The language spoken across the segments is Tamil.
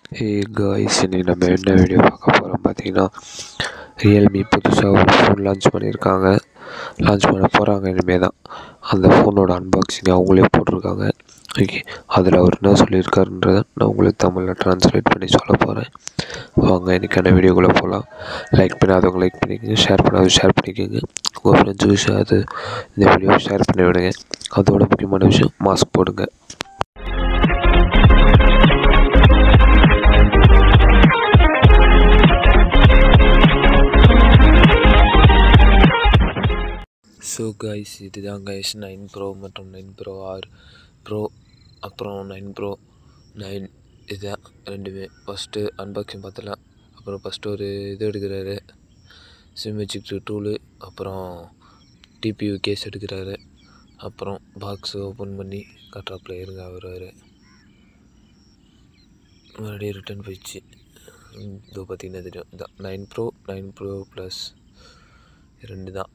ஹே காய்ஸ் இன்னைக்கு நம்ம என்ன வீடியோ பார்க்க போகிறோம் பார்த்தீங்கன்னா ரியல்மி புதுசாக ஒரு ஃபோன் லான்ச் பண்ணியிருக்காங்க லான்ச் பண்ண போகிறாங்க இனிமேல் தான் அந்த ஃபோனோட அன்பாக்சிங் அவங்களே போட்டிருக்காங்க ஓகே அதில் அவர் என்ன சொல்லியிருக்காருன்றதை நான் உங்களுக்கு தமிழில் ட்ரான்ஸ்லேட் பண்ணி சொல்ல போகிறேன் வாங்க இன்றைக்கான வீடியோக்குள்ளே போகலாம் லைக் பண்ணாதவங்க லைக் பண்ணிக்கோங்க ஷேர் பண்ணாதவங்க ஷேர் பண்ணிக்கோங்க உங்கள் ஃப்ரெண்ட்ஸுக்கு அது இந்த வீடியோவை ஷேர் பண்ணி விடுங்க அதோட முக்கியமான விஷயம் மாஸ்க் போடுங்க ஸோ கைஸ் இதுதான் கைஸ் நைன் ப்ரோ மற்றும் நைன் ப்ரோ ஆர் ப்ரோ அப்புறம் நைன் ப்ரோ நைன் இதுதான் ரெண்டுமே ஃபஸ்ட்டு அன்பாக்சிங் பார்த்துலாம் அப்புறம் ஃபஸ்ட்டு ஒரு இது எடுக்கிறாரு சிம் வச்சுக்கிட்டு டூலு அப்புறம் டிபியூ கேஸ் எடுக்கிறாரு அப்புறம் பாக்ஸ் ஓப்பன் பண்ணி கட்டுறாப்புல இருங்க வருவார் மறுபடியும் ரிட்டர்ன் போயிடுச்சு இதோ பார்த்தீங்கன்னா தெரியும் இதான் nine pro nine pro plus ரெண்டு தான்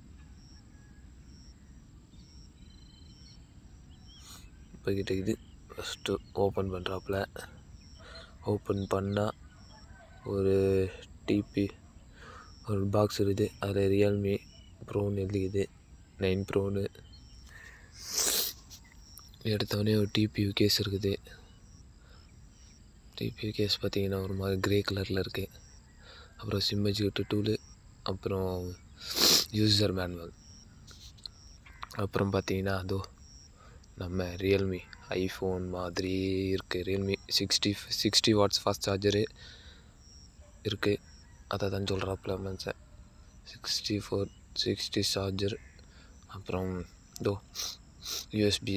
போய்கிட்டு இருக்குது ஃபஸ்ட்டு ஓப்பன் பண்ணுறாப்புல ஓப்பன் பண்ணால் ஒரு டிபி ஒரு பாக்ஸ் இருக்குது அதில் ரியல்மி ப்ரோன்னு எழுதிக்குது நைன் ப்ரோன்னு எடுத்தோடனே ஒரு டிபியூ கேஸ் இருக்குது டிபியூ கேஸ் பார்த்தீங்கன்னா ஒரு மாதிரி க்ரே கலரில் இருக்குது அப்புறம் சிம் வச்சுக்கிட்டு டூலு அப்புறம் யூசர் மேனுவல் அப்புறம் பார்த்தீங்கன்னா அதோ நம்ம ரியல்மி ஐஃபோன் மாதிரி இருக்குது Realme sixty sixty watts fast charger இருக்குது அதை தான் சொல்கிறாப்புல மனுஷன் சிக்ஸ்டி ஃபோர் சிக்ஸ்டி சார்ஜர் அப்புறம் இதோ யூஎஸ்பி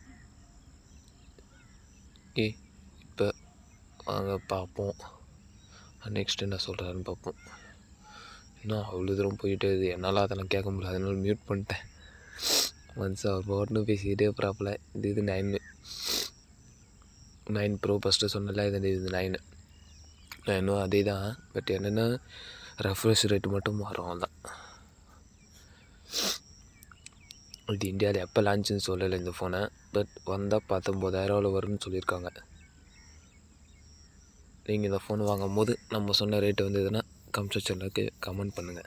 ஏ இப்போ வாங்க பார்ப்போம் நெக்ஸ்ட் என்ன சொல்கிறாருன்னு பார்ப்போம் இன்னும் அவ்வளோ தூரம் போயிட்டே இது என்னால் அதெல்லாம் கேட்க முடியல அதனால மியூட் பண்ணிட்டேன் ஒன்ஸ் அவர் போட்டுன்னு பேசிக்கிட்டே போகிறாப்புல இது இது நைனு நைன் ப்ரோ ஃபஸ்ட்டு சொன்னல இது இது நைனு நைனும் அதே தான் பட் என்னென்னா ரெஃப்ரெஷ் ரேட்டு மட்டும் மாறும் அதான் இது இந்தியாவில் எப்போ லான்ச்சுன்னு சொல்லலை இந்த ஃபோனை பட் வந்தால் பத்தொம்போதாயிரரூவாவில் வரும்னு சொல்லியிருக்காங்க நீங்கள் இந்த ஃபோன் வாங்கும் போது நம்ம சொன்ன ரேட்டு வந்ததுன்னா கமெண்ட் செக்ஷனுக்கு கமெண்ட் பண்ணுங்கள்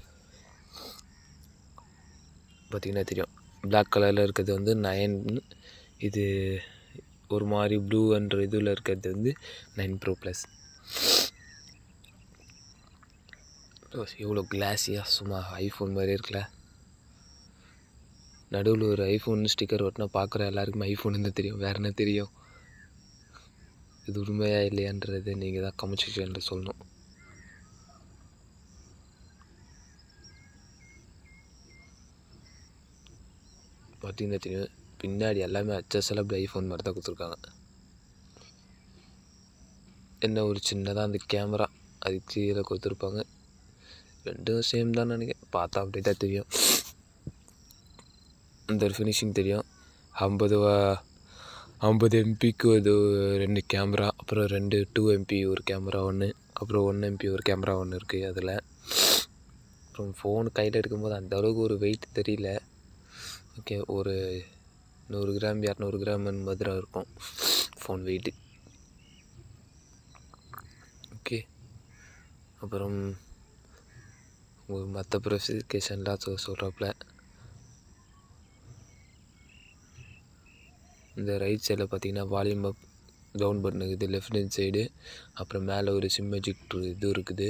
பார்த்திங்கன்னா தெரியும் பிளாக் கலரில் இருக்கிறது வந்து நயன் இது ஒரு மாதிரி ப்ளூ என்ற இதில் இருக்கிறது வந்து நைன் ப்ரோ ப்ளஸ் எவ்வளோ கிளாஸியாக சும்மா ஐஃபோன் மாதிரி இருக்குல்ல நடுவில் ஒரு ஐஃபோன் ஸ்டிக்கர் ஒட்டினா பார்க்குற எல்லாருக்குமே ஐஃபோன் என்ன தெரியும் வேறு என்ன தெரியும் இது உண்மையா இல்லையான்றது நீங்கள் தான் கமெண்ட் செக்ஷனில் சொல்லணும் பார்த்தீங்கன்னா தெரியும் பின்னாடி எல்லாமே ஹச்எஸ்எல் அப்படி ஐஃபோன் மாதிரி தான் கொடுத்துருக்காங்க என்ன ஒரு சின்னதாக அந்த கேமரா அதுக்கு கீழே கொடுத்துருப்பாங்க ரெண்டும் சேம் தான் நினைக்கிறேன் பார்த்தா அப்படி தான் தெரியும் அந்த ஒரு ஃபினிஷிங் தெரியும் ஐம்பது ஐம்பது எம்பிக்கு அது ரெண்டு கேமரா அப்புறம் ரெண்டு டூ எம்பி ஒரு கேமரா ஒன்று அப்புறம் ஒன் எம்பி ஒரு கேமரா ஒன்று இருக்குது அதில் அப்புறம் ஃபோன் கையில் எடுக்கும்போது அந்த அளவுக்கு ஒரு வெயிட் தெரியல ஓகே ஒரு நூறு கிராம் இரநூறு கிராம் மாதிரி இருக்கும் ஃபோன் வெயிட்டு ஓகே அப்புறம் மற்ற ப்ரெசிஃபிகேஷன்லாம் சொல் சொல்கிறாப்புல இந்த ரைட் சைடில் பார்த்தீங்கன்னா வால்யூம் அப் டவுன் பட்டன் இருக்குது லெஃப்ட் ஹேண்ட் சைடு அப்புறம் மேலே ஒரு சிம் எஜெக்ட் இது இருக்குது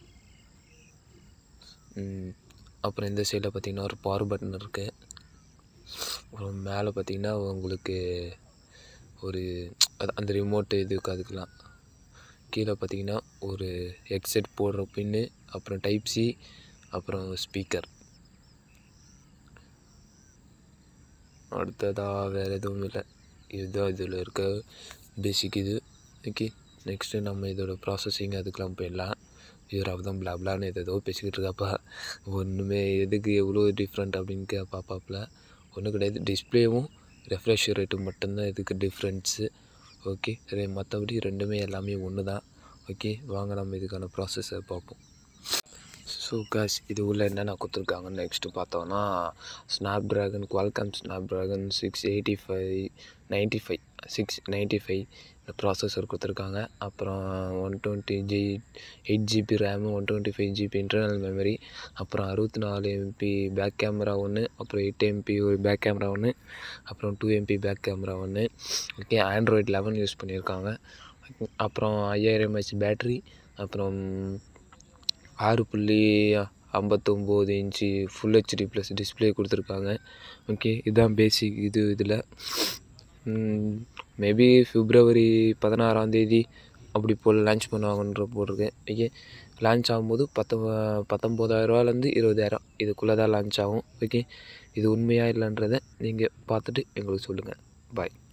அப்புறம் இந்த சைடில் பார்த்தீங்கன்னா ஒரு பவர் பட்டன் இருக்குது அப்புறம் மேலே பார்த்தீங்கன்னா உங்களுக்கு ஒரு அந்த ரிமோட்டு இதுக்கு அதுக்கெலாம் கீழே பார்த்தீங்கன்னா ஒரு ஹெட்செட் போடுற பின்னு அப்புறம் டைப் சி அப்புறம் ஸ்பீக்கர் அடுத்ததாக வேறு எதுவும் இல்லை இதுதான் இதில் இருக்க பேசிக் இது ஓகே நெக்ஸ்ட்டு நம்ம இதோட ப்ராசஸிங் அதுக்கெலாம் போயிடலாம் இவர் தான் பிளாப்லான்னு எதோ பேசிக்கிட்டு இருக்காப்பா ஒன்றுமே எதுக்கு எவ்வளோ டிஃப்ரெண்ட் அப்படின்னு கே பார்ப்பாப்புல ஒன்றும் கிடையாது டிஸ்பிளேவும் ரெஃப்ரெஷ் ரேட்டும் மட்டும்தான் இதுக்கு டிஃப்ரென்ஸு ஓகே மற்றபடி ரெண்டுமே எல்லாமே ஒன்று தான் ஓகே வாங்க நம்ம இதுக்கான ப்ராசஸை பார்ப்போம் ஸோ காஸ் இது உள்ள என்னென்ன கொடுத்துருக்காங்கன்னு நெக்ஸ்ட்டு பார்த்தோன்னா Snapdragon Qualcomm Snapdragon six eighty five ninety five six ninety five processor கொடுத்துருக்காங்க அப்புறம் one twenty G eight GB RAM one twenty five GB internal memory அப்புறம் அறுபத்தி நாலு எம்பி பேக் கேமரா ஒன்று அப்புறம் எயிட் எம்பி ஒரு பேக் கேமரா ஒன்று அப்புறம் டூ எம்பி பேக் கேமரா ஒன்று ஓகே ஆண்ட்ராய்டு லெவன் யூஸ் பண்ணியிருக்காங்க அப்புறம் ஐயாயிரம் எம்ஹெச் பேட்ரி அப்புறம் ஆறு புள்ளி ஐம்பத்தொம்போது inch full HD plus display கொடுத்துருக்காங்க ஓகே இதுதான் பேசிக் இது இதில் மேபி பிப்ரவரி பதினாறாந்தேதி அப்படி போல் லான்ச் பண்ணுவாங்கன்ற போட்டிருக்கு ஓகே லான்ச் ஆகும்போது பத்தொ பத்தொம்போதாயிரரூவாலேருந்து இருபதாயிரம் இதுக்குள்ளே தான் லான்ச் ஆகும் ஓகே இது உண்மையாக இல்லைன்றதை நீங்கள் பார்த்துட்டு எங்களுக்கு சொல்லுங்கள் பாய்